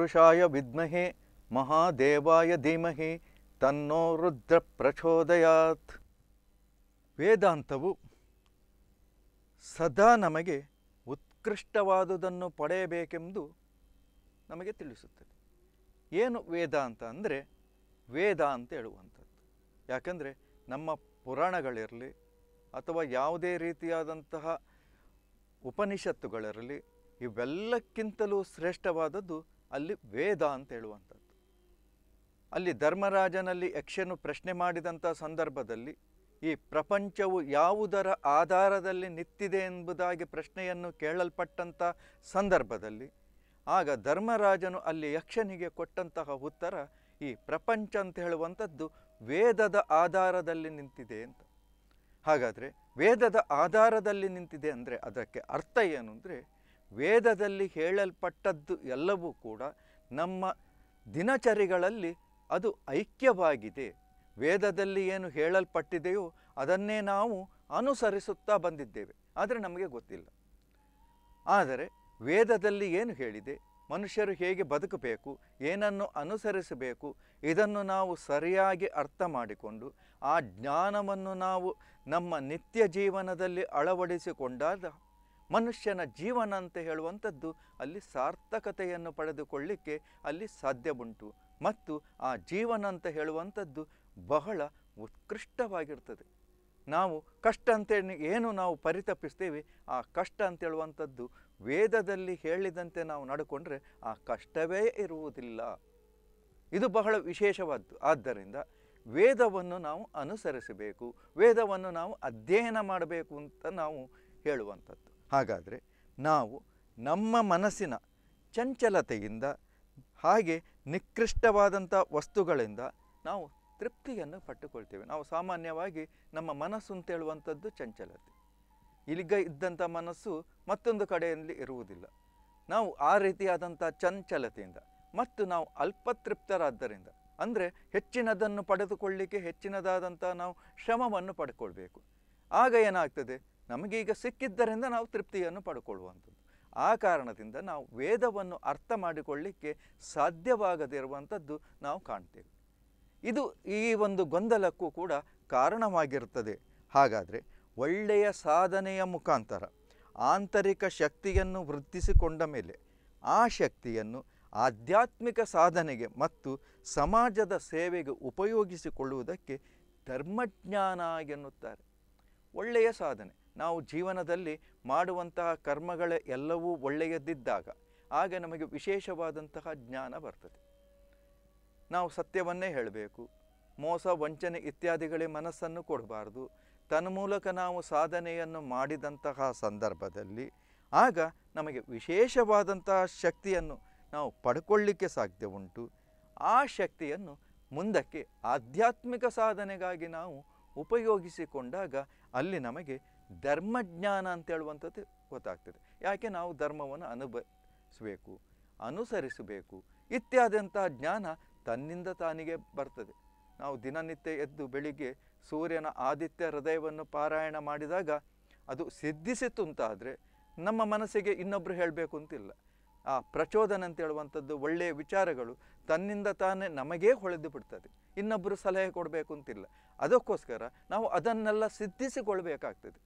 ಪುರುಷಾಯ ವಿದ್ಮಹೆ ಮಹಾದೇವಾಯ ಧೀಮಹಿ ತನ್ನೋ ರುದ್ರ ಪ್ರಚೋದಯಾತ್ ವೇದಾಂತವು ಸದಾ ನಮಗೆ ಉತ್ಕೃಷ್ಟವಾದುದನ್ನು ಪಡೆಯಬೇಕೆಂದು ನಮಗೆ ತಿಳಿಸುತ್ತದೆ ಏನು ವೇದಾಂತ ಅಂದರೆ ವೇದ ಅಂತ ಹೇಳುವಂಥದ್ದು ಯಾಕಂದರೆ ನಮ್ಮ ಪುರಾಣಗಳಿರಲಿ ಅಥವಾ ಯಾವುದೇ ರೀತಿಯಾದಂತಹ ಉಪನಿಷತ್ತುಗಳಿರಲಿ ಇವೆಲ್ಲಕ್ಕಿಂತಲೂ ಶ್ರೇಷ್ಠವಾದದ್ದು ಅಲ್ಲಿ ವೇದ ಅಂತ ಹೇಳುವಂಥದ್ದು ಅಲ್ಲಿ ಧರ್ಮರಾಜನಲ್ಲಿ ಯಕ್ಷನು ಪ್ರಶ್ನೆ ಮಾಡಿದಂಥ ಸಂದರ್ಭದಲ್ಲಿ ಈ ಪ್ರಪಂಚವು ಯಾವುದರ ಆಧಾರದಲ್ಲಿ ನಿಂತಿದೆ ಎಂಬುದಾಗಿ ಪ್ರಶ್ನೆಯನ್ನು ಕೇಳಲ್ಪಟ್ಟಂಥ ಸಂದರ್ಭದಲ್ಲಿ ಆಗ ಧರ್ಮರಾಜನು ಅಲ್ಲಿ ಯಕ್ಷನಿಗೆ ಕೊಟ್ಟಂತಹ ಉತ್ತರ ಈ ಪ್ರಪಂಚ ಅಂತ ಹೇಳುವಂಥದ್ದು ವೇದದ ಆಧಾರದಲ್ಲಿ ನಿಂತಿದೆ ಅಂತ ಹಾಗಾದರೆ ವೇದದ ಆಧಾರದಲ್ಲಿ ನಿಂತಿದೆ ಅಂದರೆ ಅದಕ್ಕೆ ಅರ್ಥ ಏನು ಅಂದರೆ ವೇದದಲ್ಲಿ ಹೇಳಲ್ಪಟ್ಟದ್ದು ಎಲ್ಲವೂ ಕೂಡ ನಮ್ಮ ದಿನಚರಿಗಳಲ್ಲಿ ಅದು ಐಕ್ಯವಾಗಿದೆ ವೇದದಲ್ಲಿ ಏನು ಹೇಳಲ್ಪಟ್ಟಿದೆಯೋ ಅದನ್ನೇ ನಾವು ಅನುಸರಿಸುತ್ತಾ ಬಂದಿದ್ದೇವೆ ಆದರೆ ನಮಗೆ ಗೊತ್ತಿಲ್ಲ ಆದರೆ ವೇದದಲ್ಲಿ ಏನು ಹೇಳಿದೆ ಮನುಷ್ಯರು ಹೇಗೆ ಬದುಕಬೇಕು ಏನನ್ನು ಅನುಸರಿಸಬೇಕು ಇದನ್ನು ನಾವು ಸರಿಯಾಗಿ ಅರ್ಥ ಮಾಡಿಕೊಂಡು ಆ ಜ್ಞಾನವನ್ನು ನಾವು ನಮ್ಮ ನಿತ್ಯ ಜೀವನದಲ್ಲಿ ಅಳವಡಿಸಿಕೊಂಡಾಗ ಮನುಷ್ಯನ ಜೀವನ ಅಂತ ಹೇಳುವಂಥದ್ದು ಅಲ್ಲಿ ಸಾರ್ಥಕತೆಯನ್ನು ಪಡೆದುಕೊಳ್ಳಿಕ್ಕೆ ಅಲ್ಲಿ ಸಾಧ್ಯ ಉಂಟು ಮತ್ತು ಆ ಜೀವನ ಅಂತ ಹೇಳುವಂಥದ್ದು ಬಹಳ ಉತ್ಕೃಷ್ಟವಾಗಿರ್ತದೆ ನಾವು ಕಷ್ಟ ಅಂತೇಳಿ ಏನು ನಾವು ಪರಿತಪಿಸ್ತೀವಿ ಆ ಕಷ್ಟ ಅಂತೇಳುವಂಥದ್ದು ವೇದದಲ್ಲಿ ಹೇಳಿದಂತೆ ನಾವು ನಡ್ಕೊಂಡ್ರೆ ಆ ಕಷ್ಟವೇ ಇರುವುದಿಲ್ಲ ಇದು ಬಹಳ ವಿಶೇಷವಾದ್ದು ಆದ್ದರಿಂದ ವೇದವನ್ನು ನಾವು ಅನುಸರಿಸಬೇಕು ವೇದವನ್ನು ನಾವು ಅಧ್ಯಯನ ಮಾಡಬೇಕು ಅಂತ ನಾವು ಹೇಳುವಂಥದ್ದು ಹಾಗಾದರೆ ನಾವು ನಮ್ಮ ಮನಸ್ಸಿನ ಚಂಚಲತೆಯಿಂದ ಹಾಗೆ ನಿಕೃಷ್ಟವಾದಂಥ ವಸ್ತುಗಳಿಂದ ನಾವು ತೃಪ್ತಿಯನ್ನು ಪಟ್ಟುಕೊಳ್ತೇವೆ ನಾವು ಸಾಮಾನ್ಯವಾಗಿ ನಮ್ಮ ಮನಸ್ಸು ಅಂತ ಹೇಳುವಂಥದ್ದು ಚಂಚಲತೆ ಇಲ್ಲಿಗ ಇದ್ದಂಥ ಮನಸ್ಸು ಮತ್ತೊಂದು ಕಡೆಯಲ್ಲಿ ಇರುವುದಿಲ್ಲ ನಾವು ಆ ರೀತಿಯಾದಂಥ ಚಂಚಲತೆಯಿಂದ ಮತ್ತು ನಾವು ಅಲ್ಪತೃಪ್ತರಾದ್ದರಿಂದ ಅಂದರೆ ಹೆಚ್ಚಿನದನ್ನು ಪಡೆದುಕೊಳ್ಳಿಕ್ಕೆ ಹೆಚ್ಚಿನದಾದಂಥ ನಾವು ಶ್ರಮವನ್ನು ಪಡ್ಕೊಳ್ಬೇಕು ಆಗ ಏನಾಗ್ತದೆ ನಮಗೀಗ ಸಿಕ್ಕಿದ್ದರಿಂದ ನಾವು ತೃಪ್ತಿಯನ್ನು ಪಡ್ಕೊಳ್ಳುವಂಥದ್ದು ಆ ಕಾರಣದಿಂದ ನಾವು ವೇದವನ್ನು ಅರ್ಥ ಮಾಡಿಕೊಳ್ಳಿಕ್ಕೆ ಸಾಧ್ಯವಾಗದಿರುವಂಥದ್ದು ನಾವು ಕಾಣ್ತೇವೆ ಇದು ಈ ಒಂದು ಗೊಂದಲಕ್ಕೂ ಕೂಡ ಕಾರಣವಾಗಿರುತ್ತದೆ ಹಾಗಾದರೆ ಒಳ್ಳೆಯ ಸಾಧನೆಯ ಮುಖಾಂತರ ಆಂತರಿಕ ಶಕ್ತಿಯನ್ನು ವೃದ್ಧಿಸಿಕೊಂಡ ಮೇಲೆ ಆ ಶಕ್ತಿಯನ್ನು ಆಧ್ಯಾತ್ಮಿಕ ಸಾಧನೆಗೆ ಮತ್ತು ಸಮಾಜದ ಸೇವೆಗೆ ಉಪಯೋಗಿಸಿಕೊಳ್ಳುವುದಕ್ಕೆ ಧರ್ಮಜ್ಞಾನ ಎನ್ನುತ್ತಾರೆ ಒಳ್ಳೆಯ ಸಾಧನೆ ನಾವು ಜೀವನದಲ್ಲಿ ಮಾಡುವಂತಹ ಕರ್ಮಗಳ ಎಲ್ಲವೂ ಒಳ್ಳೆಯದಿದ್ದಾಗ ಆಗ ನಮಗೆ ವಿಶೇಷವಾದಂತಹ ಜ್ಞಾನ ಬರ್ತದೆ ನಾವು ಸತ್ಯವನ್ನೇ ಹೇಳಬೇಕು ಮೋಸ ವಂಚನೆ ಇತ್ಯಾದಿಗಳಿಗೆ ಮನಸ್ಸನ್ನು ಕೊಡಬಾರ್ದು ತನ್ಮೂಲಕ ನಾವು ಸಾಧನೆಯನ್ನು ಮಾಡಿದಂತಹ ಸಂದರ್ಭದಲ್ಲಿ ಆಗ ನಮಗೆ ವಿಶೇಷವಾದಂತಹ ಶಕ್ತಿಯನ್ನು ನಾವು ಪಡ್ಕೊಳ್ಳಿಕ್ಕೆ ಸಾಧ್ಯ ಉಂಟು ಆ ಶಕ್ತಿಯನ್ನು ಮುಂದಕ್ಕೆ ಆಧ್ಯಾತ್ಮಿಕ ಸಾಧನೆಗಾಗಿ ನಾವು ಉಪಯೋಗಿಸಿಕೊಂಡಾಗ ಅಲ್ಲಿ ನಮಗೆ ಧರ್ಮಜ್ಞಾನ ಅಂತ ಹೇಳುವಂಥದ್ದು ಗೊತ್ತಾಗ್ತದೆ ಯಾಕೆ ನಾವು ಧರ್ಮವನ್ನು ಅನುಭವಿಸಬೇಕು ಅನುಸರಿಸಬೇಕು ಇತ್ಯಾದಂತಹ ಜ್ಞಾನ ತನ್ನಿಂದ ತಾನಿಗೆ ಬರ್ತದೆ ನಾವು ದಿನನಿತ್ಯ ಎದ್ದು ಬೆಳಿಗ್ಗೆ ಸೂರ್ಯನ ಆದಿತ್ಯ ಹೃದಯವನ್ನು ಪಾರಾಯಣ ಮಾಡಿದಾಗ ಅದು ಸಿದ್ಧಿಸಿತು ಅಂತಾದರೆ ನಮ್ಮ ಮನಸ್ಸಿಗೆ ಇನ್ನೊಬ್ಬರು ಹೇಳಬೇಕು ಅಂತಿಲ್ಲ ಆ ಪ್ರಚೋದನೆ ಅಂತ ಹೇಳುವಂಥದ್ದು ಒಳ್ಳೆಯ ವಿಚಾರಗಳು ತನ್ನಿಂದ ತಾನೇ ನಮಗೇ ಹೊಳೆದು ಬಿಡ್ತದೆ ಇನ್ನೊಬ್ಬರು ಸಲಹೆ ಕೊಡಬೇಕು ಅಂತಿಲ್ಲ ಅದಕ್ಕೋಸ್ಕರ ನಾವು ಅದನ್ನೆಲ್ಲ ಸಿದ್ಧಿಸಿಕೊಳ್ಬೇಕಾಗ್ತದೆ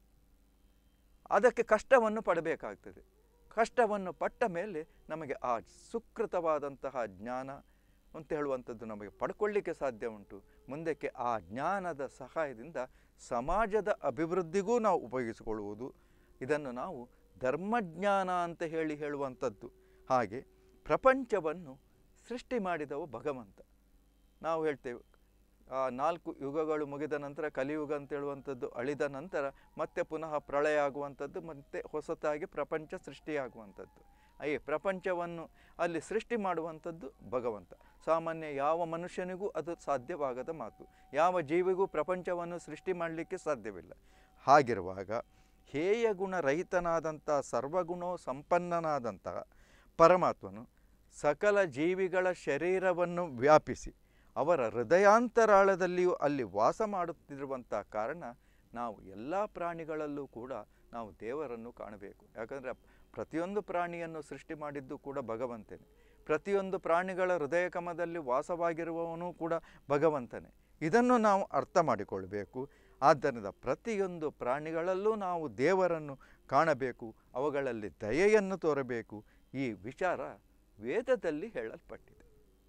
ಅದಕ್ಕೆ ಕಷ್ಟವನ್ನು ಪಡಬೇಕಾಗ್ತದೆ ಕಷ್ಟವನ್ನು ಪಟ್ಟ ಮೇಲೆ ನಮಗೆ ಆ ಸುಕೃತವಾದಂತಹ ಜ್ಞಾನ ಅಂತ ಹೇಳುವಂಥದ್ದು ನಮಗೆ ಪಡ್ಕೊಳ್ಳಿಕ್ಕೆ ಸಾಧ್ಯ ಉಂಟು ಮುಂದಕ್ಕೆ ಆ ಜ್ಞಾನದ ಸಹಾಯದಿಂದ ಸಮಾಜದ ಅಭಿವೃದ್ಧಿಗೂ ನಾವು ಉಪಯೋಗಿಸಿಕೊಳ್ಳುವುದು ಇದನ್ನು ನಾವು ಧರ್ಮಜ್ಞಾನ ಅಂತ ಹೇಳಿ ಹೇಳುವಂಥದ್ದು ಹಾಗೆ ಪ್ರಪಂಚವನ್ನು ಸೃಷ್ಟಿ ಮಾಡಿದವ ಭಗವಂತ ನಾವು ಹೇಳ್ತೇವೆ ಆ ನಾಲ್ಕು ಯುಗಗಳು ಮುಗಿದ ನಂತರ ಕಲಿಯುಗ ಅಂತ ಹೇಳುವಂಥದ್ದು ಅಳಿದ ನಂತರ ಮತ್ತೆ ಪುನಃ ಪ್ರಳಯ ಆಗುವಂಥದ್ದು ಮತ್ತೆ ಹೊಸತಾಗಿ ಪ್ರಪಂಚ ಸೃಷ್ಟಿಯಾಗುವಂಥದ್ದು ಈ ಪ್ರಪಂಚವನ್ನು ಅಲ್ಲಿ ಸೃಷ್ಟಿ ಮಾಡುವಂಥದ್ದು ಭಗವಂತ ಸಾಮಾನ್ಯ ಯಾವ ಮನುಷ್ಯನಿಗೂ ಅದು ಸಾಧ್ಯವಾಗದ ಮಾತು ಯಾವ ಜೀವಿಗೂ ಪ್ರಪಂಚವನ್ನು ಸೃಷ್ಟಿ ಮಾಡಲಿಕ್ಕೆ ಸಾಧ್ಯವಿಲ್ಲ ಹಾಗಿರುವಾಗ ಹೇಯ ಗುಣ ರಹಿತನಾದಂಥ ಸರ್ವಗುಣೋ ಸಂಪನ್ನನಾದಂತಹ ಪರಮಾತ್ಮನು ಸಕಲ ಜೀವಿಗಳ ಶರೀರವನ್ನು ವ್ಯಾಪಿಸಿ ಅವರ ಹೃದಯಾಂತರಾಳದಲ್ಲಿಯೂ ಅಲ್ಲಿ ವಾಸ ಮಾಡುತ್ತಿರುವಂಥ ಕಾರಣ ನಾವು ಎಲ್ಲ ಪ್ರಾಣಿಗಳಲ್ಲೂ ಕೂಡ ನಾವು ದೇವರನ್ನು ಕಾಣಬೇಕು ಯಾಕಂದರೆ ಪ್ರತಿಯೊಂದು ಪ್ರಾಣಿಯನ್ನು ಸೃಷ್ಟಿ ಮಾಡಿದ್ದು ಕೂಡ ಭಗವಂತನೇ ಪ್ರತಿಯೊಂದು ಪ್ರಾಣಿಗಳ ಹೃದಯ ಕಮದಲ್ಲಿ ವಾಸವಾಗಿರುವವನು ಕೂಡ ಭಗವಂತನೇ ಇದನ್ನು ನಾವು ಅರ್ಥ ಮಾಡಿಕೊಳ್ಬೇಕು ಆದ್ದರಿಂದ ಪ್ರತಿಯೊಂದು ಪ್ರಾಣಿಗಳಲ್ಲೂ ನಾವು ದೇವರನ್ನು ಕಾಣಬೇಕು ಅವುಗಳಲ್ಲಿ ದಯೆಯನ್ನು ತೋರಬೇಕು ಈ ವಿಚಾರ ವೇದದಲ್ಲಿ ಹೇಳಲ್ಪಟ್ಟಿದೆ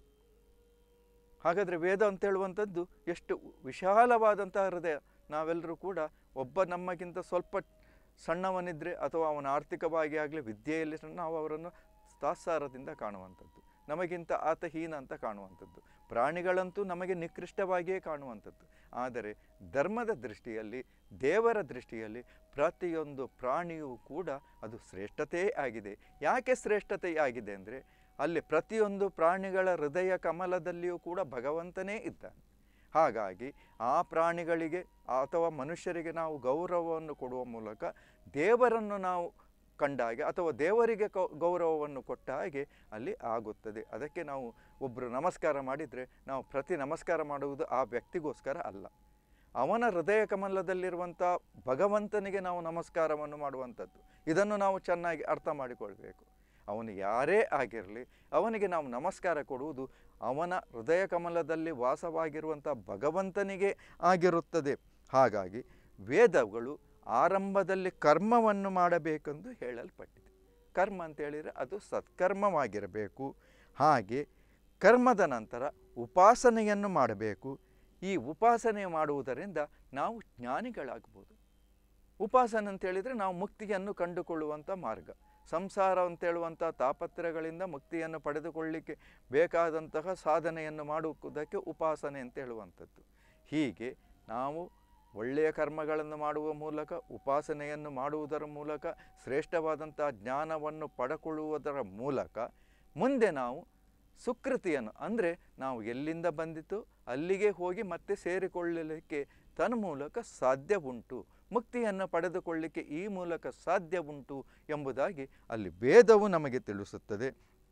ಹಾಗಾದರೆ ವೇದ ಅಂತ ಹೇಳುವಂಥದ್ದು ಎಷ್ಟು ವಿಶಾಲವಾದಂತಹ ಹೃದಯ ನಾವೆಲ್ಲರೂ ಕೂಡ ಒಬ್ಬ ನಮ್ಮಗಿಂತ ಸ್ವಲ್ಪ ಸಣ್ಣವನಿದ್ದರೆ ಅಥವಾ ಅವನ ಆರ್ಥಿಕವಾಗಿ ಆಗಲಿ ವಿದ್ಯೆಯಲ್ಲಿ ಸಣ್ಣ ನಾವು ಅವರನ್ನು ತಾತ್ಸಾರದಿಂದ ಕಾಣುವಂಥದ್ದು ನಮಗಿಂತ ಆತ ಹೀನ ಅಂತ ಕಾಣುವಂಥದ್ದು ಪ್ರಾಣಿಗಳಂತೂ ನಮಗೆ ನಿಕೃಷ್ಟವಾಗಿಯೇ ಕಾಣುವಂಥದ್ದು ಆದರೆ ಧರ್ಮದ ದೃಷ್ಟಿಯಲ್ಲಿ ದೇವರ ದೃಷ್ಟಿಯಲ್ಲಿ ಪ್ರತಿಯೊಂದು ಪ್ರಾಣಿಯೂ ಕೂಡ ಅದು ಶ್ರೇಷ್ಠತೆಯೇ ಆಗಿದೆ ಯಾಕೆ ಶ್ರೇಷ್ಠತೆ ಆಗಿದೆ ಅಂದರೆ ಅಲ್ಲಿ ಪ್ರತಿಯೊಂದು ಪ್ರಾಣಿಗಳ ಹೃದಯ ಕಮಲದಲ್ಲಿಯೂ ಕೂಡ ಭಗವಂತನೇ ಇದ್ದಾನೆ ಹಾಗಾಗಿ ಆ ಪ್ರಾಣಿಗಳಿಗೆ ಅಥವಾ ಮನುಷ್ಯರಿಗೆ ನಾವು ಗೌರವವನ್ನು ಕೊಡುವ ಮೂಲಕ ದೇವರನ್ನು ನಾವು ಕಂಡಾಗೆ ಅಥವಾ ದೇವರಿಗೆ ಕೌ ಗೌರವವನ್ನು ಕೊಟ್ಟ ಹಾಗೆ ಅಲ್ಲಿ ಆಗುತ್ತದೆ ಅದಕ್ಕೆ ನಾವು ಒಬ್ಬರು ನಮಸ್ಕಾರ ಮಾಡಿದರೆ ನಾವು ಪ್ರತಿ ನಮಸ್ಕಾರ ಮಾಡುವುದು ಆ ವ್ಯಕ್ತಿಗೋಸ್ಕರ ಅಲ್ಲ ಅವನ ಹೃದಯ ಕಮಲದಲ್ಲಿರುವಂಥ ಭಗವಂತನಿಗೆ ನಾವು ನಮಸ್ಕಾರವನ್ನು ಮಾಡುವಂಥದ್ದು ಇದನ್ನು ನಾವು ಚೆನ್ನಾಗಿ ಅರ್ಥ ಮಾಡಿಕೊಳ್ಬೇಕು ಅವನು ಯಾರೇ ಆಗಿರಲಿ ಅವನಿಗೆ ನಾವು ನಮಸ್ಕಾರ ಕೊಡುವುದು ಅವನ ಹೃದಯ ಕಮಲದಲ್ಲಿ ವಾಸವಾಗಿರುವಂಥ ಭಗವಂತನಿಗೆ ಆಗಿರುತ್ತದೆ ಹಾಗಾಗಿ ವೇದಗಳು ಆರಂಭದಲ್ಲಿ ಕರ್ಮವನ್ನು ಮಾಡಬೇಕೆಂದು ಹೇಳಲ್ಪಟ್ಟಿದೆ ಕರ್ಮ ಅಂತ ಹೇಳಿದರೆ ಅದು ಸತ್ಕರ್ಮವಾಗಿರಬೇಕು ಹಾಗೆ ಕರ್ಮದ ನಂತರ ಉಪಾಸನೆಯನ್ನು ಮಾಡಬೇಕು ಈ ಉಪಾಸನೆ ಮಾಡುವುದರಿಂದ ನಾವು ಜ್ಞಾನಿಗಳಾಗ್ಬೋದು ಉಪಾಸನೆ ಅಂತ ಹೇಳಿದರೆ ನಾವು ಮುಕ್ತಿಯನ್ನು ಕಂಡುಕೊಳ್ಳುವಂಥ ಮಾರ್ಗ ಸಂಸಾರ ಅಂತ ಹೇಳುವಂಥ ತಾಪತ್ರಗಳಿಂದ ಮುಕ್ತಿಯನ್ನು ಪಡೆದುಕೊಳ್ಳಿಕ್ಕೆ ಬೇಕಾದಂತಹ ಸಾಧನೆಯನ್ನು ಮಾಡುವುದಕ್ಕೆ ಉಪಾಸನೆ ಅಂತ ಹೇಳುವಂಥದ್ದು ಹೀಗೆ ನಾವು ಒಳ್ಳೆಯ ಕರ್ಮಗಳನ್ನು ಮಾಡುವ ಮೂಲಕ ಉಪಾಸನೆಯನ್ನು ಮಾಡುವುದರ ಮೂಲಕ ಶ್ರೇಷ್ಠವಾದಂಥ ಜ್ಞಾನವನ್ನು ಪಡಕೊಳ್ಳುವುದರ ಮೂಲಕ ಮುಂದೆ ನಾವು ಸುಕೃತಿಯನ್ನು ಅಂದರೆ ನಾವು ಎಲ್ಲಿಂದ ಬಂದಿತು ಅಲ್ಲಿಗೆ ಹೋಗಿ ಮತ್ತೆ ಸೇರಿಕೊಳ್ಳಲಿಕ್ಕೆ ತನ್ನ ಮೂಲಕ ಸಾಧ್ಯ ಉಂಟು ಮುಕ್ತಿಯನ್ನು ಪಡೆದುಕೊಳ್ಳಿಕ್ಕೆ ಈ ಮೂಲಕ ಸಾಧ್ಯ ಉಂಟು ಎಂಬುದಾಗಿ ಅಲ್ಲಿ ವೇದವು ನಮಗೆ ತಿಳಿಸುತ್ತದೆ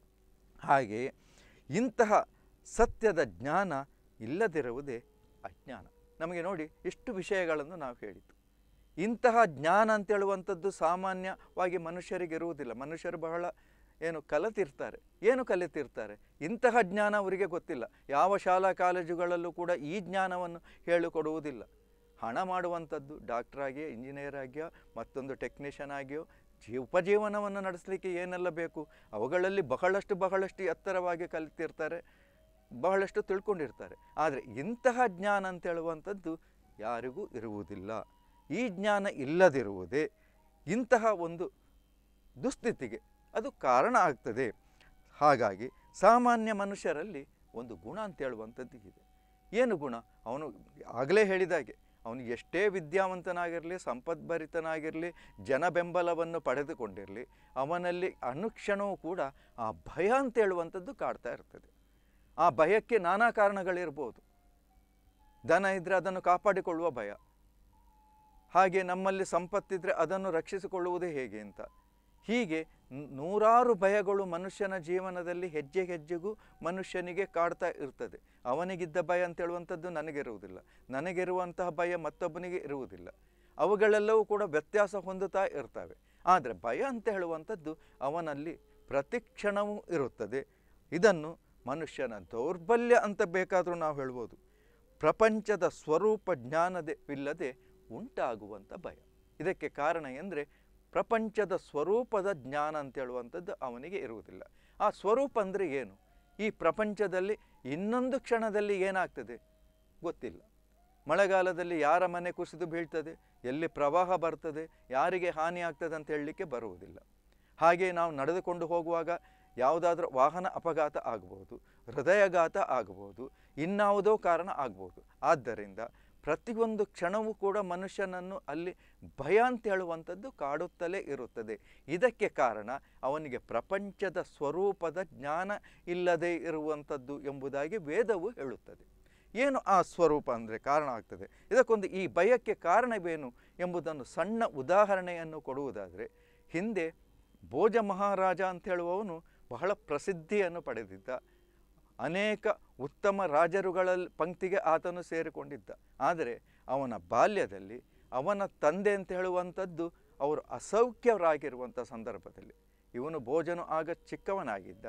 ಹಾಗೆಯೇ ಇಂತಹ ಸತ್ಯದ ಜ್ಞಾನ ಇಲ್ಲದಿರುವುದೇ ಅಜ್ಞಾನ ನಮಗೆ ನೋಡಿ ಇಷ್ಟು ವಿಷಯಗಳನ್ನು ನಾವು ಹೇಳಿದ್ದು ಇಂತಹ ಜ್ಞಾನ ಅಂತ ಹೇಳುವಂಥದ್ದು ಸಾಮಾನ್ಯವಾಗಿ ಮನುಷ್ಯರಿಗೆ ಇರುವುದಿಲ್ಲ ಮನುಷ್ಯರು ಬಹಳ ಏನು ಕಲಿತಿರ್ತಾರೆ ಏನು ಕಲಿತಿರ್ತಾರೆ ಇಂತಹ ಜ್ಞಾನ ಅವರಿಗೆ ಗೊತ್ತಿಲ್ಲ ಯಾವ ಶಾಲಾ ಕಾಲೇಜುಗಳಲ್ಲೂ ಕೂಡ ಈ ಜ್ಞಾನವನ್ನು ಹೇಳಿಕೊಡುವುದಿಲ್ಲ ಹಣ ಮಾಡುವಂಥದ್ದು ಡಾಕ್ಟರ್ ಆಗಿಯೋ ಇಂಜಿನಿಯರ್ ಆಗಿಯೋ ಮತ್ತೊಂದು ಟೆಕ್ನಿಷಿಯನ್ ಆಗಿಯೋ ಜೀ ಉಪಜೀವನವನ್ನು ನಡೆಸಲಿಕ್ಕೆ ಏನೆಲ್ಲ ಬೇಕು ಅವುಗಳಲ್ಲಿ ಬಹಳಷ್ಟು ಬಹಳಷ್ಟು ಎತ್ತರವಾಗಿ ಕಲಿತಿರ್ತಾರೆ ಬಹಳಷ್ಟು ತಿಳ್ಕೊಂಡಿರ್ತಾರೆ ಆದರೆ ಇಂತಹ ಜ್ಞಾನ ಅಂತ ಹೇಳುವಂಥದ್ದು ಯಾರಿಗೂ ಇರುವುದಿಲ್ಲ ಈ ಜ್ಞಾನ ಇಲ್ಲದಿರುವುದೇ ಇಂತಹ ಒಂದು ದುಸ್ಥಿತಿಗೆ ಅದು ಕಾರಣ ಆಗ್ತದೆ ಹಾಗಾಗಿ ಸಾಮಾನ್ಯ ಮನುಷ್ಯರಲ್ಲಿ ಒಂದು ಗುಣ ಅಂತ ಹೇಳುವಂಥದ್ದು ಇದೆ ಏನು ಗುಣ ಅವನು ಆಗಲೇ ಹೇಳಿದಾಗೆ ಅವನು ಎಷ್ಟೇ ವಿದ್ಯಾವಂತನಾಗಿರಲಿ ಸಂಪದ್ಭರಿತನಾಗಿರಲಿ ಜನ ಬೆಂಬಲವನ್ನು ಪಡೆದುಕೊಂಡಿರಲಿ ಅವನಲ್ಲಿ ಅನುಕ್ಷಣವೂ ಕೂಡ ಆ ಭಯ ಅಂತ ಹೇಳುವಂಥದ್ದು ಕಾಡ್ತಾ ಇರ್ತದೆ ಆ ಭಯಕ್ಕೆ ನಾನಾ ಕಾರಣಗಳಿರ್ಬೋದು ದನ ಇದ್ದರೆ ಅದನ್ನು ಕಾಪಾಡಿಕೊಳ್ಳುವ ಭಯ ಹಾಗೆ ನಮ್ಮಲ್ಲಿ ಸಂಪತ್ತಿದ್ರೆ ಅದನ್ನು ರಕ್ಷಿಸಿಕೊಳ್ಳುವುದೇ ಹೇಗೆ ಅಂತ ಹೀಗೆ ನೂರಾರು ಭಯಗಳು ಮನುಷ್ಯನ ಜೀವನದಲ್ಲಿ ಹೆಜ್ಜೆ ಹೆಜ್ಜೆಗೂ ಮನುಷ್ಯನಿಗೆ ಕಾಡ್ತಾ ಇರ್ತದೆ ಅವನಿಗಿದ್ದ ಭಯ ಅಂತ ಹೇಳುವಂಥದ್ದು ನನಗಿರುವುದಿಲ್ಲ ನನಗಿರುವಂತಹ ಭಯ ಮತ್ತೊಬ್ಬನಿಗೆ ಇರುವುದಿಲ್ಲ ಅವುಗಳೆಲ್ಲವೂ ಕೂಡ ವ್ಯತ್ಯಾಸ ಹೊಂದುತ್ತಾ ಇರ್ತವೆ ಆದರೆ ಭಯ ಅಂತ ಹೇಳುವಂಥದ್ದು ಅವನಲ್ಲಿ ಪ್ರತಿಕ್ಷಣವೂ ಇರುತ್ತದೆ ಇದನ್ನು ಮನುಷ್ಯನ ದೌರ್ಬಲ್ಯ ಅಂತ ಬೇಕಾದರೂ ನಾವು ಹೇಳ್ಬೋದು ಪ್ರಪಂಚದ ಸ್ವರೂಪ ಜ್ಞಾನವಿಲ್ಲದೆ ಉಂಟಾಗುವಂಥ ಭಯ ಇದಕ್ಕೆ ಕಾರಣ ಎಂದರೆ ಪ್ರಪಂಚದ ಸ್ವರೂಪದ ಜ್ಞಾನ ಅಂತ ಹೇಳುವಂಥದ್ದು ಅವನಿಗೆ ಇರುವುದಿಲ್ಲ ಆ ಸ್ವರೂಪ ಅಂದರೆ ಏನು ಈ ಪ್ರಪಂಚದಲ್ಲಿ ಇನ್ನೊಂದು ಕ್ಷಣದಲ್ಲಿ ಏನಾಗ್ತದೆ ಗೊತ್ತಿಲ್ಲ ಮಳೆಗಾಲದಲ್ಲಿ ಯಾರ ಮನೆ ಕುಸಿದು ಬೀಳ್ತದೆ ಎಲ್ಲಿ ಪ್ರವಾಹ ಬರ್ತದೆ ಯಾರಿಗೆ ಹಾನಿ ಆಗ್ತದೆ ಅಂತ ಹೇಳಲಿಕ್ಕೆ ಬರುವುದಿಲ್ಲ ಹಾಗೆ ನಾವು ನಡೆದುಕೊಂಡು ಹೋಗುವಾಗ ಯಾವುದಾದ್ರೂ ವಾಹನ ಅಪಘಾತ ಆಗಬಹುದು ಹೃದಯಘಾತ ಆಗಬಹುದು ಇನ್ನಾವುದೋ ಕಾರಣ ಆಗ್ಬೋದು ಆದ್ದರಿಂದ ಪ್ರತಿಯೊಂದು ಕ್ಷಣವೂ ಕೂಡ ಮನುಷ್ಯನನ್ನು ಅಲ್ಲಿ ಭಯ ಅಂತ ಹೇಳುವಂಥದ್ದು ಕಾಡುತ್ತಲೇ ಇರುತ್ತದೆ ಇದಕ್ಕೆ ಕಾರಣ ಅವನಿಗೆ ಪ್ರಪಂಚದ ಸ್ವರೂಪದ ಜ್ಞಾನ ಇಲ್ಲದೆ ಇರುವಂಥದ್ದು ಎಂಬುದಾಗಿ ವೇದವು ಹೇಳುತ್ತದೆ ಏನು ಆ ಸ್ವರೂಪ ಅಂದರೆ ಕಾರಣ ಆಗ್ತದೆ ಇದಕ್ಕೊಂದು ಈ ಭಯಕ್ಕೆ ಕಾರಣವೇನು ಎಂಬುದನ್ನು ಸಣ್ಣ ಉದಾಹರಣೆಯನ್ನು ಕೊಡುವುದಾದರೆ ಹಿಂದೆ ಭೋಜ ಮಹಾರಾಜ ಅಂತ ಹೇಳುವವನು ಬಹಳ ಪ್ರಸಿದ್ಧಿಯನ್ನು ಪಡೆದಿದ್ದ ಅನೇಕ ಉತ್ತಮ ರಾಜರುಗಳಲ್ಲಿ ಪಂಕ್ತಿಗೆ ಆತನು ಸೇರಿಕೊಂಡಿದ್ದ ಆದರೆ ಅವನ ಬಾಲ್ಯದಲ್ಲಿ ಅವನ ತಂದೆ ಅಂತ ಹೇಳುವಂಥದ್ದು ಅವರು ಅಸೌಖ್ಯರಾಗಿರುವಂಥ ಸಂದರ್ಭದಲ್ಲಿ ಇವನು ಭೋಜನು ಆಗ ಚಿಕ್ಕವನಾಗಿದ್ದ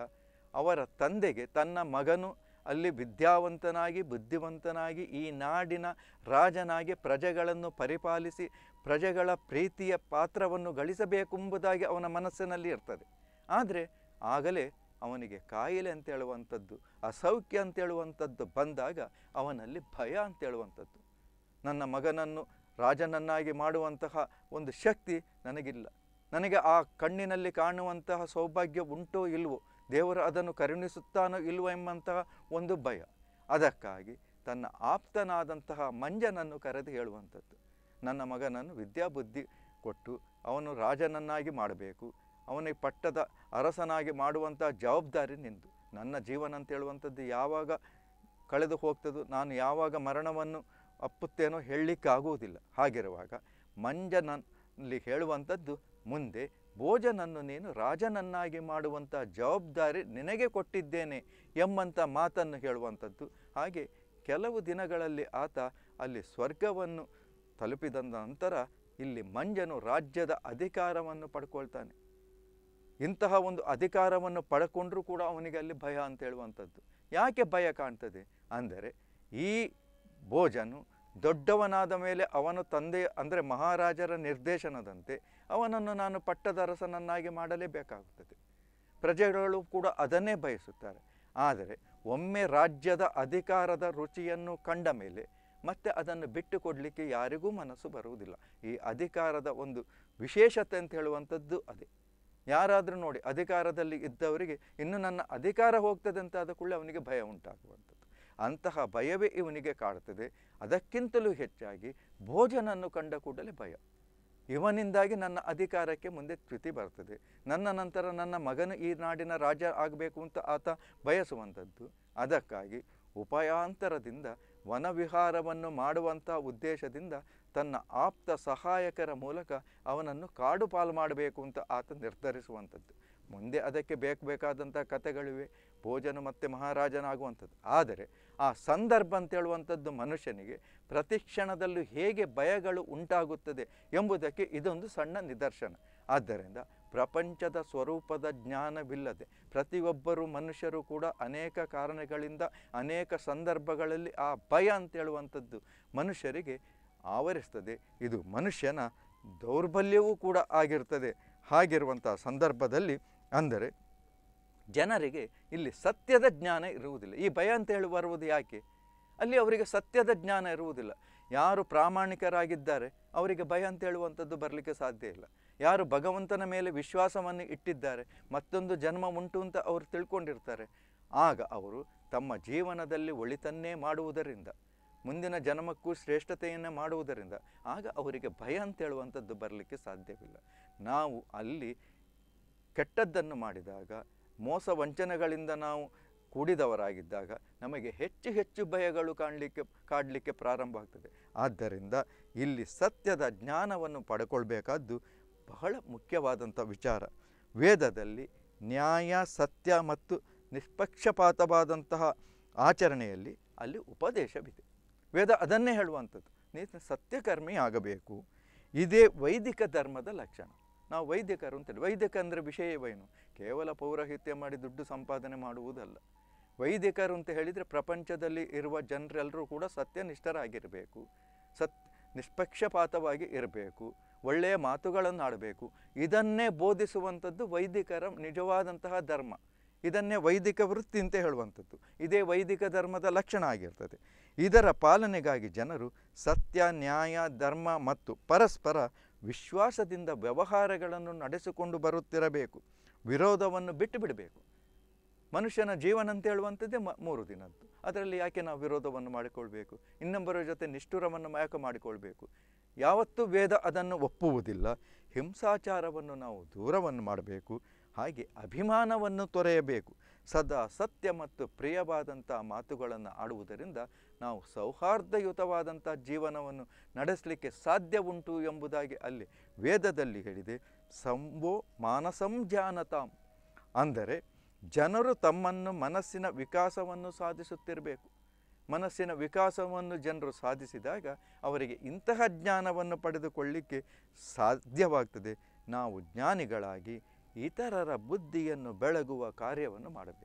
ಅವರ ತಂದೆಗೆ ತನ್ನ ಮಗನು ಅಲ್ಲಿ ವಿದ್ಯಾವಂತನಾಗಿ ಬುದ್ಧಿವಂತನಾಗಿ ಈ ನಾಡಿನ ರಾಜನಾಗಿ ಪ್ರಜೆಗಳನ್ನು ಪರಿಪಾಲಿಸಿ ಪ್ರಜೆಗಳ ಪ್ರೀತಿಯ ಪಾತ್ರವನ್ನು ಗಳಿಸಬೇಕೆಂಬುದಾಗಿ ಅವನ ಮನಸ್ಸಿನಲ್ಲಿ ಇರ್ತದೆ ಆದರೆ ಆಗಲೇ ಅವನಿಗೆ ಕಾಯಿಲೆ ಅಂತ ಹೇಳುವಂಥದ್ದು ಅಸೌಖ್ಯ ಅಂತ ಹೇಳುವಂಥದ್ದು ಬಂದಾಗ ಅವನಲ್ಲಿ ಭಯ ಅಂತ ಹೇಳುವಂಥದ್ದು ನನ್ನ ಮಗನನ್ನು ರಾಜನನ್ನಾಗಿ ಮಾಡುವಂತಹ ಒಂದು ಶಕ್ತಿ ನನಗಿಲ್ಲ ನನಗೆ ಆ ಕಣ್ಣಿನಲ್ಲಿ ಕಾಣುವಂತಹ ಸೌಭಾಗ್ಯ ಉಂಟೋ ಇಲ್ವೋ ದೇವರು ಅದನ್ನು ಕರುಣಿಸುತ್ತಾನೋ ಇಲ್ವೋ ಎಂಬಂತಹ ಒಂದು ಭಯ ಅದಕ್ಕಾಗಿ ತನ್ನ ಆಪ್ತನಾದಂತಹ ಮಂಜನನ್ನು ಕರೆದು ಹೇಳುವಂಥದ್ದು ನನ್ನ ಮಗನನ್ನು ವಿದ್ಯಾಬುದ್ಧಿ ಕೊಟ್ಟು ಅವನು ರಾಜನನ್ನಾಗಿ ಮಾಡಬೇಕು ಅವನಿಗೆ ಪಟ್ಟದ ಅರಸನಾಗಿ ಮಾಡುವಂಥ ಜವಾಬ್ದಾರಿ ನಿಂದು ನನ್ನ ಜೀವನ ಅಂತ ಹೇಳುವಂಥದ್ದು ಯಾವಾಗ ಕಳೆದು ಹೋಗ್ತದೋ ನಾನು ಯಾವಾಗ ಮರಣವನ್ನು ಅಪ್ಪುತ್ತೇನೋ ಹೇಳಲಿಕ್ಕಾಗುವುದಿಲ್ಲ ಹಾಗಿರುವಾಗ ಮಂಜನಲ್ಲಿ ಹೇಳುವಂಥದ್ದು ಮುಂದೆ ಭೋಜನನ್ನು ನೀನು ರಾಜನನ್ನಾಗಿ ಮಾಡುವಂಥ ಜವಾಬ್ದಾರಿ ನಿನಗೆ ಕೊಟ್ಟಿದ್ದೇನೆ ಎಂಬಂಥ ಮಾತನ್ನು ಹೇಳುವಂಥದ್ದು ಹಾಗೆ ಕೆಲವು ದಿನಗಳಲ್ಲಿ ಆತ ಅಲ್ಲಿ ಸ್ವರ್ಗವನ್ನು ತಲುಪಿದ ನಂತರ ಇಲ್ಲಿ ಮಂಜನು ರಾಜ್ಯದ ಅಧಿಕಾರವನ್ನು ಪಡ್ಕೊಳ್ತಾನೆ ಇಂತಹ ಒಂದು ಅಧಿಕಾರವನ್ನು ಪಡ್ಕೊಂಡ್ರೂ ಕೂಡ ಅವನಿಗೆ ಅಲ್ಲಿ ಭಯ ಅಂತ ಹೇಳುವಂಥದ್ದು ಯಾಕೆ ಭಯ ಕಾಣ್ತದೆ ಅಂದರೆ ಈ ಭೋಜನು ದೊಡ್ಡವನಾದ ಮೇಲೆ ಅವನು ತಂದೆ ಅಂದರೆ ಮಹಾರಾಜರ ನಿರ್ದೇಶನದಂತೆ ಅವನನ್ನು ನಾನು ಪಟ್ಟದ ಅರಸನನ್ನಾಗಿ ಮಾಡಲೇಬೇಕಾಗುತ್ತದೆ ಪ್ರಜೆಗಳು ಕೂಡ ಅದನ್ನೇ ಬಯಸುತ್ತಾರೆ ಆದರೆ ಒಮ್ಮೆ ರಾಜ್ಯದ ಅಧಿಕಾರದ ರುಚಿಯನ್ನು ಕಂಡ ಮೇಲೆ ಮತ್ತೆ ಅದನ್ನು ಬಿಟ್ಟು ಕೊಡಲಿಕ್ಕೆ ಯಾರಿಗೂ ಮನಸ್ಸು ಬರುವುದಿಲ್ಲ ಈ ಅಧಿಕಾರದ ಒಂದು ವಿಶೇಷತೆ ಅಂತ ಹೇಳುವಂಥದ್ದು ಅದೇ ಯಾರಾದರೂ ನೋಡಿ ಅಧಿಕಾರದಲ್ಲಿ ಇದ್ದವರಿಗೆ ಇನ್ನು ನನ್ನ ಅಧಿಕಾರ ಹೋಗ್ತದೆ ಅಂತ ಆದ ಕೂಡಲೇ ಅವನಿಗೆ ಭಯ ಉಂಟಾಗುವಂಥದ್ದು ಅಂತಹ ಭಯವೇ ಇವನಿಗೆ ಕಾಡುತ್ತದೆ ಅದಕ್ಕಿಂತಲೂ ಹೆಚ್ಚಾಗಿ ಭೋಜನನ್ನು ಕಂಡ ಕೂಡಲೇ ಭಯ ಇವನಿಂದಾಗಿ ನನ್ನ ಅಧಿಕಾರಕ್ಕೆ ಮುಂದೆ ಚ್ಯುತಿ ಬರ್ತದೆ ನನ್ನ ನಂತರ ನನ್ನ ಮಗನು ಈ ನಾಡಿನ ರಾಜ ಆಗಬೇಕು ಅಂತ ಆತ ಬಯಸುವಂಥದ್ದು ಅದಕ್ಕಾಗಿ ಉಪಾಯಾಂತರದಿಂದ ವನವಿಹಾರವನ್ನು ಮಾಡುವಂಥ ಉದ್ದೇಶದಿಂದ ತನ್ನ ಆಪ್ತ ಸಹಾಯಕರ ಮೂಲಕ ಅವನನ್ನು ಕಾಡು ಪಾಲು ಮಾಡಬೇಕು ಅಂತ ಆತ ನಿರ್ಧರಿಸುವಂಥದ್ದು ಮುಂದೆ ಅದಕ್ಕೆ ಬೇಕು ಬೇಕಾದಂಥ ಕಥೆಗಳಿವೆ ಭೋಜನ ಮತ್ತು ಮಹಾರಾಜನಾಗುವಂಥದ್ದು ಆದರೆ ಆ ಸಂದರ್ಭ ಅಂತ ಹೇಳುವಂಥದ್ದು ಮನುಷ್ಯನಿಗೆ ಪ್ರತಿಕ್ಷಣದಲ್ಲೂ ಹೇಗೆ ಭಯಗಳು ಉಂಟಾಗುತ್ತದೆ ಎಂಬುದಕ್ಕೆ ಇದೊಂದು ಸಣ್ಣ ನಿದರ್ಶನ ಆದ್ದರಿಂದ ಪ್ರಪಂಚದ ಸ್ವರೂಪದ ಜ್ಞಾನವಿಲ್ಲದೆ ಪ್ರತಿಯೊಬ್ಬರು ಮನುಷ್ಯರು ಕೂಡ ಅನೇಕ ಕಾರಣಗಳಿಂದ ಅನೇಕ ಸಂದರ್ಭಗಳಲ್ಲಿ ಆ ಭಯ ಅಂತ ಹೇಳುವಂಥದ್ದು ಮನುಷ್ಯರಿಗೆ ಆವರಿಸ್ತದೆ ಇದು ಮನುಷ್ಯನ ದೌರ್ಬಲ್ಯವೂ ಕೂಡ ಆಗಿರ್ತದೆ ಹಾಗಿರುವಂಥ ಸಂದರ್ಭದಲ್ಲಿ ಅಂದರೆ ಜನರಿಗೆ ಇಲ್ಲಿ ಸತ್ಯದ ಜ್ಞಾನ ಇರುವುದಿಲ್ಲ ಈ ಭಯ ಅಂತ ಹೇಳಿ ಬರುವುದು ಯಾಕೆ ಅಲ್ಲಿ ಅವರಿಗೆ ಸತ್ಯದ ಜ್ಞಾನ ಇರುವುದಿಲ್ಲ ಯಾರು ಪ್ರಾಮಾಣಿಕರಾಗಿದ್ದಾರೆ ಅವರಿಗೆ ಭಯ ಅಂತ ಹೇಳುವಂಥದ್ದು ಬರಲಿಕ್ಕೆ ಸಾಧ್ಯ ಇಲ್ಲ ಯಾರು ಭಗವಂತನ ಮೇಲೆ ವಿಶ್ವಾಸವನ್ನು ಇಟ್ಟಿದ್ದಾರೆ ಮತ್ತೊಂದು ಜನ್ಮ ಉಂಟು ಅಂತ ಅವರು ತಿಳ್ಕೊಂಡಿರ್ತಾರೆ ಆಗ ಅವರು ತಮ್ಮ ಜೀವನದಲ್ಲಿ ಒಳಿತನ್ನೇ ಮಾಡುವುದರಿಂದ ಮುಂದಿನ ಜನ್ಮಕ್ಕೂ ಶ್ರೇಷ್ಠತೆಯನ್ನು ಮಾಡುವುದರಿಂದ ಆಗ ಅವರಿಗೆ ಭಯ ಅಂತ ಹೇಳುವಂಥದ್ದು ಬರಲಿಕ್ಕೆ ಸಾಧ್ಯವಿಲ್ಲ ನಾವು ಅಲ್ಲಿ ಕೆಟ್ಟದ್ದನ್ನು ಮಾಡಿದಾಗ ಮೋಸ ವಂಚನೆಗಳಿಂದ ನಾವು ಕೂಡಿದವರಾಗಿದ್ದಾಗ ನಮಗೆ ಹೆಚ್ಚು ಹೆಚ್ಚು ಭಯಗಳು ಕಾಣಲಿಕ್ಕೆ ಕಾಡಲಿಕ್ಕೆ ಪ್ರಾರಂಭ ಆಗ್ತದೆ ಆದ್ದರಿಂದ ಇಲ್ಲಿ ಸತ್ಯದ ಜ್ಞಾನವನ್ನು ಪಡ್ಕೊಳ್ಬೇಕಾದ್ದು ಬಹಳ ಮುಖ್ಯವಾದಂಥ ವಿಚಾರ ವೇದದಲ್ಲಿ ನ್ಯಾಯ ಸತ್ಯ ಮತ್ತು ನಿಷ್ಪಕ್ಷಪಾತವಾದಂತಹ ಆಚರಣೆಯಲ್ಲಿ ಅಲ್ಲಿ ಉಪದೇಶವಿದೆ ವೇದ ಅದನ್ನೇ ಹೇಳುವಂಥದ್ದು ನೀನು ಸತ್ಯಕರ್ಮಿ ಆಗಬೇಕು ಇದೇ ವೈದಿಕ ಧರ್ಮದ ಲಕ್ಷಣ ನಾವು ವೈದಿಕರು ಅಂತೇಳಿ ವೈದಿಕ ಅಂದರೆ ವಿಷಯವೇನು ಕೇವಲ ಪೌರಹಿತ್ಯ ಮಾಡಿ ದುಡ್ಡು ಸಂಪಾದನೆ ಮಾಡುವುದಲ್ಲ ವೈದಿಕರು ಅಂತ ಹೇಳಿದರೆ ಪ್ರಪಂಚದಲ್ಲಿ ಇರುವ ಜನರೆಲ್ಲರೂ ಕೂಡ ಸತ್ಯನಿಷ್ಠರಾಗಿರಬೇಕು ಸತ್ ನಿಷ್ಪಕ್ಷಪಾತವಾಗಿ ಇರಬೇಕು ಒಳ್ಳೆಯ ಮಾತುಗಳನ್ನು ಆಡಬೇಕು ಇದನ್ನೇ ಬೋಧಿಸುವಂಥದ್ದು ವೈದಿಕರ ನಿಜವಾದಂತಹ ಧರ್ಮ ಇದನ್ನೇ ವೈದಿಕ ವೃತ್ತಿ ಅಂತ ಹೇಳುವಂಥದ್ದು ಇದೇ ವೈದಿಕ ಧರ್ಮದ ಲಕ್ಷಣ ಆಗಿರ್ತದೆ ಇದರ ಪಾಲನೆಗಾಗಿ ಜನರು ಸತ್ಯ ನ್ಯಾಯ ಧರ್ಮ ಮತ್ತು ಪರಸ್ಪರ ವಿಶ್ವಾಸದಿಂದ ವ್ಯವಹಾರಗಳನ್ನು ನಡೆಸಿಕೊಂಡು ಬರುತ್ತಿರಬೇಕು ವಿರೋಧವನ್ನು ಬಿಟ್ಟು ಬಿಡಬೇಕು ಮನುಷ್ಯನ ಜೀವನ ಅಂತ ಹೇಳುವಂಥದ್ದೇ ಮ ಮೂರು ದಿನದ್ದು ಅದರಲ್ಲಿ ಯಾಕೆ ನಾವು ವಿರೋಧವನ್ನು ಮಾಡಿಕೊಳ್ಬೇಕು ಇನ್ನೊಬ್ಬರ ಜೊತೆ ನಿಷ್ಠುರವನ್ನು ಯಾಕೆ ಮಾಡಿಕೊಳ್ಬೇಕು ಯಾವತ್ತೂ ವೇದ ಅದನ್ನು ಒಪ್ಪುವುದಿಲ್ಲ ಹಿಂಸಾಚಾರವನ್ನು ನಾವು ದೂರವನ್ನು ಮಾಡಬೇಕು ಹಾಗೆ ಅಭಿಮಾನವನ್ನು ತೊರೆಯಬೇಕು ಸದಾ ಸತ್ಯ ಮತ್ತು ಪ್ರಿಯವಾದಂಥ ಮಾತುಗಳನ್ನು ಆಡುವುದರಿಂದ ನಾವು ಸೌಹಾರ್ದಯುತವಾದಂಥ ಜೀವನವನ್ನು ನಡೆಸಲಿಕ್ಕೆ ಸಾಧ್ಯ ಉಂಟು ಎಂಬುದಾಗಿ ಅಲ್ಲಿ ವೇದದಲ್ಲಿ ಹೇಳಿದೆ ಸಂವೋ ಮಾನಸಂ ಜಾನತಾಂ ಅಂದರೆ ಜನರು ತಮ್ಮನ್ನು ಮನಸ್ಸಿನ ವಿಕಾಸವನ್ನು ಸಾಧಿಸುತ್ತಿರಬೇಕು ಮನಸ್ಸಿನ ವಿಕಾಸವನ್ನು ಜನರು ಸಾಧಿಸಿದಾಗ ಅವರಿಗೆ ಇಂತಹ ಜ್ಞಾನವನ್ನು ಪಡೆದುಕೊಳ್ಳಿಕ್ಕೆ ಸಾಧ್ಯವಾಗ್ತದೆ ನಾವು ಜ್ಞಾನಿಗಳಾಗಿ ಇತರರ ಬುದ್ಧಿಯನ್ನು ಬೆಳಗುವ ಕಾರ್ಯವನ್ನು ಮಾಡಬೇಕು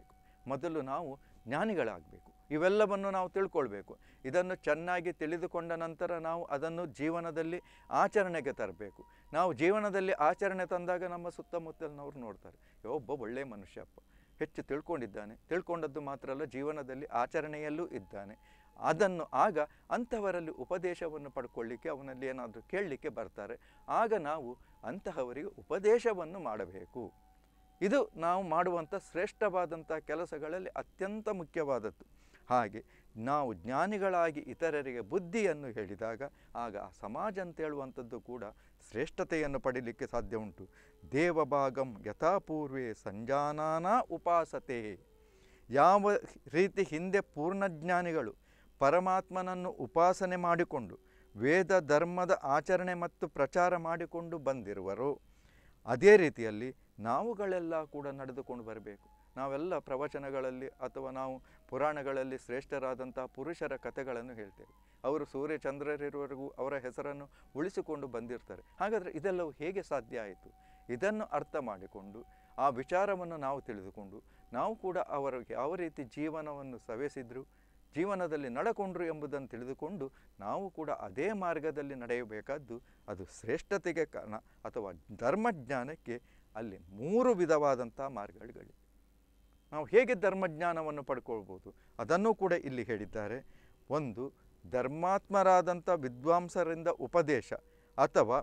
ಮೊದಲು ನಾವು ಜ್ಞಾನಿಗಳಾಗಬೇಕು ಇವೆಲ್ಲವನ್ನು ನಾವು ತಿಳ್ಕೊಳ್ಬೇಕು ಇದನ್ನು ಚೆನ್ನಾಗಿ ತಿಳಿದುಕೊಂಡ ನಂತರ ನಾವು ಅದನ್ನು ಜೀವನದಲ್ಲಿ ಆಚರಣೆಗೆ ತರಬೇಕು ನಾವು ಜೀವನದಲ್ಲಿ ಆಚರಣೆ ತಂದಾಗ ನಮ್ಮ ಸುತ್ತಮುತ್ತಲಿನವ್ರು ನೋಡ್ತಾರೆ "ಏ, ಒಬ್ಬ ಒಳ್ಳೆಯ ಮನುಷ್ಯಪ್ಪ ಹೆಚ್ಚು ತಿಳ್ಕೊಂಡಿದ್ದಾನೆ ತಿಳ್ಕೊಂಡದ್ದು ಮಾತ್ರ ಅಲ್ಲ ಜೀವನದಲ್ಲಿ ಆಚರಣೆಯಲ್ಲೂ ಇದ್ದಾನೆ ಅದನ್ನು ಆಗ ಅಂಥವರಲ್ಲಿ ಉಪದೇಶವನ್ನು ಪಡ್ಕೊಳ್ಳಿಕ್ಕೆ ಅವನಲ್ಲಿ ಏನಾದರೂ ಕೇಳಲಿಕ್ಕೆ ಬರ್ತಾರೆ ಆಗ ನಾವು ಅಂತಹವರಿಗೆ ಉಪದೇಶವನ್ನು ಮಾಡಬೇಕು ಇದು ನಾವು ಮಾಡುವಂಥ ಶ್ರೇಷ್ಠವಾದಂಥ ಕೆಲಸಗಳಲ್ಲಿ ಅತ್ಯಂತ ಮುಖ್ಯವಾದದ್ದು ಹಾಗೆ ನಾವು ಜ್ಞಾನಿಗಳಾಗಿ ಇತರರಿಗೆ ಬುದ್ಧಿಯನ್ನು ಹೇಳಿದಾಗ ಆಗ ಆ ಸಮಾಜ ಅಂತ ಹೇಳುವಂಥದ್ದು ಕೂಡ ಶ್ರೇಷ್ಠತೆಯನ್ನು ಪಡೀಲಿಕ್ಕೆ ಸಾಧ್ಯ ಉಂಟು ದೇವಭಾಗಂ ಯಥಾಪೂರ್ವೇ ಸಂಜಾನಾನ ಉಪಾಸತೆ ಯಾವ ರೀತಿ ಹಿಂದೆ ಪೂರ್ಣಜ್ಞಾನಿಗಳು ಪರಮಾತ್ಮನನ್ನು ಉಪಾಸನೆ ಮಾಡಿಕೊಂಡು ವೇದ ಧರ್ಮದ ಆಚರಣೆ ಮತ್ತು ಪ್ರಚಾರ ಮಾಡಿಕೊಂಡು ಬಂದಿರುವರು ಅದೇ ರೀತಿಯಲ್ಲಿ ನಾವುಗಳೆಲ್ಲ ಕೂಡ ನಡೆದುಕೊಂಡು ಬರಬೇಕು ನಾವೆಲ್ಲ ಪ್ರವಚನಗಳಲ್ಲಿ ಅಥವಾ ನಾವು ಪುರಾಣಗಳಲ್ಲಿ ಶ್ರೇಷ್ಠರಾದಂತಹ ಪುರುಷರ ಕಥೆಗಳನ್ನು ಹೇಳ್ತೇವೆ ಅವರು ಸೂರ್ಯ ಚಂದ್ರರಿರುವವರೆಗೂ ಅವರ ಹೆಸರನ್ನು ಉಳಿಸಿಕೊಂಡು ಬಂದಿರ್ತಾರೆ ಹಾಗಾದರೆ ಇದೆಲ್ಲವೂ ಹೇಗೆ ಸಾಧ್ಯ ಆಯಿತು ಇದನ್ನು ಅರ್ಥ ಮಾಡಿಕೊಂಡು ಆ ವಿಚಾರವನ್ನು ನಾವು ತಿಳಿದುಕೊಂಡು ನಾವು ಕೂಡ ಅವರಿಗೆ ಯಾವ ರೀತಿ ಜೀವನವನ್ನು ಸವೆಸಿದ್ರು ಜೀವನದಲ್ಲಿ ನಡಕೊಂಡ್ರು ಎಂಬುದನ್ನು ತಿಳಿದುಕೊಂಡು ನಾವು ಕೂಡ ಅದೇ ಮಾರ್ಗದಲ್ಲಿ ನಡೆಯಬೇಕಾದ್ದು ಅದು ಶ್ರೇಷ್ಠತೆಗೆ ಕಾರಣ ಅಥವಾ ಧರ್ಮಜ್ಞಾನಕ್ಕೆ ಅಲ್ಲಿ ಮೂರು ವಿಧವಾದಂಥ ಮಾರ್ಗಗಳಿವೆ ನಾವು ಹೇಗೆ ಧರ್ಮಜ್ಞಾನವನ್ನು ಪಡ್ಕೊಳ್ಬೋದು ಅದನ್ನು ಕೂಡ ಇಲ್ಲಿ ಹೇಳಿದ್ದಾರೆ ಒಂದು ಧರ್ಮಾತ್ಮರಾದಂಥ ವಿದ್ವಾಂಸರಿಂದ ಉಪದೇಶ ಅಥವಾ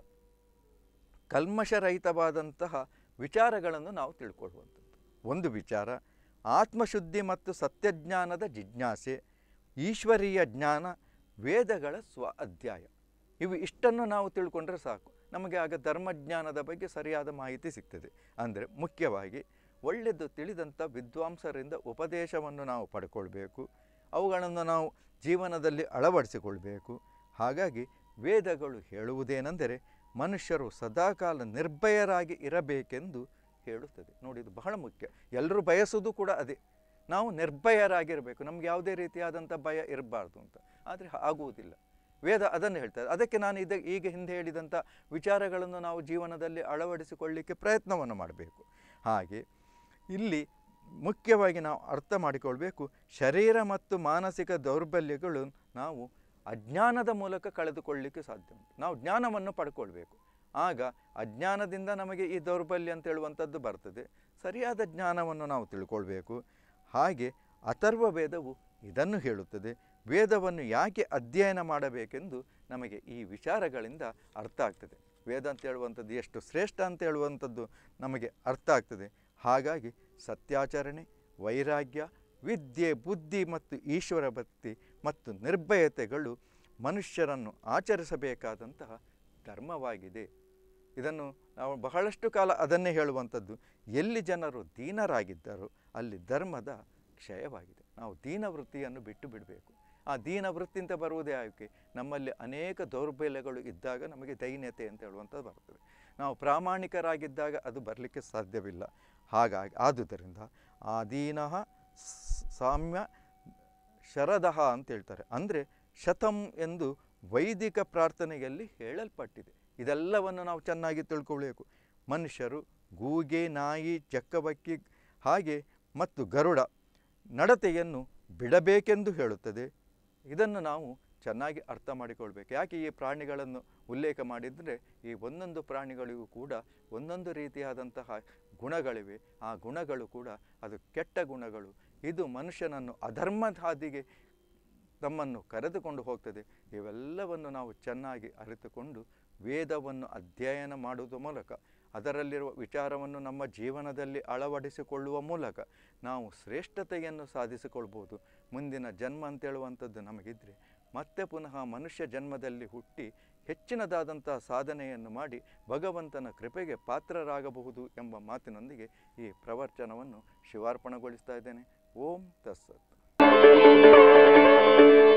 ಕಲ್ಮಶರಹಿತವಾದಂತಹ ವಿಚಾರಗಳನ್ನು ನಾವು ತಿಳ್ಕೊಳ್ಳುವಂಥದ್ದು ಒಂದು ವಿಚಾರ ಆತ್ಮಶುದ್ಧಿ ಮತ್ತು ಸತ್ಯಜ್ಞಾನದ ಜಿಜ್ಞಾಸೆ ಈಶ್ವರೀಯ ಜ್ಞಾನ ವೇದಗಳ ಸ್ವ ಅಧ್ಯಾಯ ಇವು ಇಷ್ಟನ್ನು ನಾವು ತಿಳ್ಕೊಂಡ್ರೆ ಸಾಕು ನಮಗೆ ಆಗ ಧರ್ಮಜ್ಞಾನದ ಬಗ್ಗೆ ಸರಿಯಾದ ಮಾಹಿತಿ ಸಿಗ್ತದೆ ಅಂದರೆ ಮುಖ್ಯವಾಗಿ ಒಳ್ಳೆಯದು ತಿಳಿದಂಥ ವಿದ್ವಾಂಸರಿಂದ ಉಪದೇಶವನ್ನು ನಾವು ಪಡ್ಕೊಳ್ಬೇಕು ಅವುಗಳನ್ನು ನಾವು ಜೀವನದಲ್ಲಿ ಅಳವಡಿಸಿಕೊಳ್ಬೇಕು ಹಾಗಾಗಿ ವೇದಗಳು ಹೇಳುವುದೇನೆಂದರೆ ಮನುಷ್ಯರು ಸದಾಕಾಲ ನಿರ್ಭಯರಾಗಿ ಇರಬೇಕೆಂದು ಹೇಳುತ್ತದೆ ನೋಡಿ ಇದು ಬಹಳ ಮುಖ್ಯ ಎಲ್ಲರೂ ಬಯಸುವುದು ಕೂಡ ಅದೇ ನಾವು ನಿರ್ಭಯರಾಗಿರಬೇಕು ನಮ್ಗೆ ಯಾವುದೇ ರೀತಿಯಾದಂಥ ಭಯ ಇರಬಾರ್ದು ಅಂತ ಆದರೆ ಆಗುವುದಿಲ್ಲ ವೇದ ಅದನ್ನು ಹೇಳ್ತಾರೆ ಅದಕ್ಕೆ ನಾನು ಇದ ಈಗ ಹಿಂದೆ ಹೇಳಿದಂಥ ವಿಚಾರಗಳನ್ನು ನಾವು ಜೀವನದಲ್ಲಿ ಅಳವಡಿಸಿಕೊಳ್ಳಿಕ್ಕೆ ಪ್ರಯತ್ನವನ್ನು ಮಾಡಬೇಕು ಹಾಗೆ ಇಲ್ಲಿ ಮುಖ್ಯವಾಗಿ ನಾವು ಅರ್ಥ ಮಾಡಿಕೊಳ್ಬೇಕು ಶರೀರ ಮತ್ತು ಮಾನಸಿಕ ದೌರ್ಬಲ್ಯಗಳು ನಾವು ಅಜ್ಞಾನದ ಮೂಲಕ ಕಳೆದುಕೊಳ್ಳಲಿಕ್ಕೆ ಸಾಧ್ಯ ಉಂಟು ನಾವು ಜ್ಞಾನವನ್ನು ಪಡ್ಕೊಳ್ಬೇಕು ಆಗ ಅಜ್ಞಾನದಿಂದ ನಮಗೆ ಈ ದೌರ್ಬಲ್ಯ ಅಂತ ಹೇಳುವಂಥದ್ದು ಬರ್ತದೆ ಸರಿಯಾದ ಜ್ಞಾನವನ್ನು ನಾವು ತಿಳ್ಕೊಳ್ಬೇಕು ಹಾಗೆ ಅಥರ್ವ ವೇದವು ಇದನ್ನು ಹೇಳುತ್ತದೆ ವೇದವನ್ನು ಯಾಕೆ ಅಧ್ಯಯನ ಮಾಡಬೇಕೆಂದು ನಮಗೆ ಈ ವಿಚಾರಗಳಿಂದ ಅರ್ಥ ಆಗ್ತದೆ ವೇದ ಅಂತ ಹೇಳುವಂಥದ್ದು ಎಷ್ಟು ಶ್ರೇಷ್ಠ ಅಂತ ಹೇಳುವಂಥದ್ದು ನಮಗೆ ಅರ್ಥ ಆಗ್ತದೆ ಹಾಗಾಗಿ ಸತ್ಯಾಚರಣೆ ವೈರಾಗ್ಯ ವಿದ್ಯೆ ಬುದ್ಧಿ ಮತ್ತು ಈಶ್ವರ ಭಕ್ತಿ ಮತ್ತು ನಿರ್ಭಯತೆಗಳು ಮನುಷ್ಯರನ್ನು ಆಚರಿಸಬೇಕಾದಂತಹ ಧರ್ಮವಾಗಿದೆ ಇದನ್ನು ನಾವು ಬಹಳಷ್ಟು ಕಾಲ ಅದನ್ನೇ ಹೇಳುವಂಥದ್ದು ಎಲ್ಲಿ ಜನರು ದೀನರಾಗಿದ್ದಾರೋ ಅಲ್ಲಿ ಧರ್ಮದ ಕ್ಷಯವಾಗಿದೆ ನಾವು ದೀನವೃತ್ತಿಯನ್ನು ಬಿಟ್ಟು ಬಿಡಬೇಕು ಆ ದೀನವೃತ್ತಿ ಅಂತ ಬರುವುದೇ ಆಯ್ಕೆ ನಮ್ಮಲ್ಲಿ ಅನೇಕ ದೌರ್ಬಲ್ಯಗಳು ಇದ್ದಾಗ ನಮಗೆ ದೈನ್ಯತೆ ಅಂತ ಹೇಳುವಂಥದ್ದು ಬರ್ತದೆ ನಾವು ಪ್ರಾಮಾಣಿಕರಾಗಿದ್ದಾಗ ಅದು ಬರಲಿಕ್ಕೆ ಸಾಧ್ಯವಿಲ್ಲ ಹಾಗಾಗಿ ಆದುದರಿಂದ ಆ ದೀನಃ ಸಾಮ್ಯ ಶರದಹ ಅಂತ ಹೇಳ್ತಾರೆ ಅಂದರೆ ಶತಂ ಎಂದು ವೈದಿಕ ಪ್ರಾರ್ಥನೆಯಲ್ಲಿ ಹೇಳಲ್ಪಟ್ಟಿದೆ ಇದೆಲ್ಲವನ್ನು ನಾವು ಚೆನ್ನಾಗಿ ತಿಳ್ಕೊಳ್ಬೇಕು ಮನುಷ್ಯರು ಗೂಗೆ ನಾಯಿ ಚಕ್ಕಬಕ್ಕಿ ಹಾಗೆ ಮತ್ತು ಗರುಡ ನಡತೆಯನ್ನು ಬಿಡಬೇಕೆಂದು ಹೇಳುತ್ತದೆ ಇದನ್ನು ನಾವು ಚೆನ್ನಾಗಿ ಅರ್ಥ ಮಾಡಿಕೊಳ್ಬೇಕು ಯಾಕೆ ಈ ಪ್ರಾಣಿಗಳನ್ನು ಉಲ್ಲೇಖ ಮಾಡಿದರೆ ಈ ಒಂದೊಂದು ಪ್ರಾಣಿಗಳಿಗೂ ಕೂಡ ಒಂದೊಂದು ರೀತಿಯಾದಂತಹ ಗುಣಗಳಿವೆ ಆ ಗುಣಗಳು ಕೂಡ ಅದು ಕೆಟ್ಟ ಗುಣಗಳು ಇದು ಮನುಷ್ಯನನ್ನು ಅಧರ್ಮದ ಹಾದಿಗೆ ತಮ್ಮನ್ನು ಕರೆದುಕೊಂಡು ಹೋಗ್ತದೆ ಇವೆಲ್ಲವನ್ನು ನಾವು ಚೆನ್ನಾಗಿ ಅರಿತುಕೊಂಡು ವೇದವನ್ನು ಅಧ್ಯಯನ ಮಾಡುವುದರ ಮೂಲಕ ಅದರಲ್ಲಿರುವ ವಿಚಾರವನ್ನು ನಮ್ಮ ಜೀವನದಲ್ಲಿ ಅಳವಡಿಸಿಕೊಳ್ಳುವ ಮೂಲಕ ನಾವು ಶ್ರೇಷ್ಠತೆಯನ್ನು ಸಾಧಿಸಿಕೊಳ್ಬೋದು ಮುಂದಿನ ಜನ್ಮ ಅಂತೇಳುವಂಥದ್ದು ನಮಗಿದ್ರೆ ಮತ್ತೆ ಪುನಃ ಮನುಷ್ಯ ಜನ್ಮದಲ್ಲಿ ಹುಟ್ಟಿ ಹೆಚ್ಚಿನದಾದಂಥ ಸಾಧನೆಯನ್ನು ಮಾಡಿ ಭಗವಂತನ ಕೃಪೆಗೆ ಪಾತ್ರರಾಗಬಹುದು ಎಂಬ ಮಾತಿನೊಂದಿಗೆ ಈ ಪ್ರವಚನವನ್ನು ಶಿವಾರ್ಪಣೆಗೊಳಿಸ್ತಾ ಇದ್ದೇನೆ ಓಂ ತತ್ಸತ್